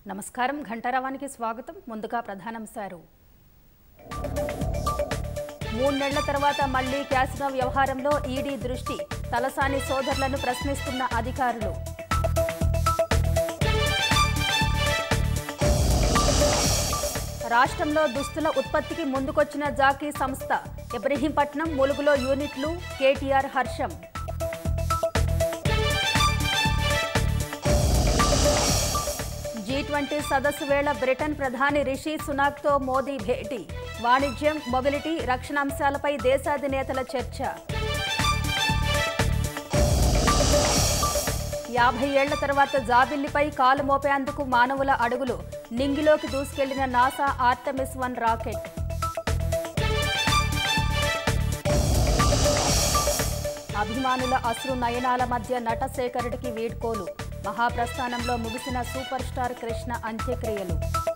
నమస్కారం ఘంటారావానికి స్వాగతం ముందుగా ప్రధానాంశాలు మూడు నెలల తర్వాత మళ్లీ క్యాసినో వ్యవహారంలో ఈడీ దృష్టి తలసాని సోదరులను ప్రశ్నిస్తున్న అధికారులు రాష్ట్రంలో దుస్తుల ఉత్పత్తికి ముందుకొచ్చిన జాకీ సంస్థ ఇబ్రహీంపట్నం ములుగులో యూనిట్లు కేటీఆర్ హర్షం జీ ట్వంటీ సదస్సు వేళ బ్రిటన్ ప్రధాని రిషి సునాక్తో మోదీ భేటీ వాణిజ్యం మొబిలిటీ రక్షణ అంశాలపై దేశాధినేతల చర్చ యాభై ఏళ్ల తర్వాత జాబిల్లిపై కాలు మోపేందుకు మానవుల అడుగులు నింగిలోకి దూసుకెళ్లిన నాసా ఆర్టమిస్ వన్ రాకెట్ అభిమానుల అశ్రు నయనాల మధ్య నటశేఖరుడికి వీడ్కోలు మహాప్రస్థానంలో ముగిసిన సూపర్ స్టార్ కృష్ణ అంత్యక్రియలు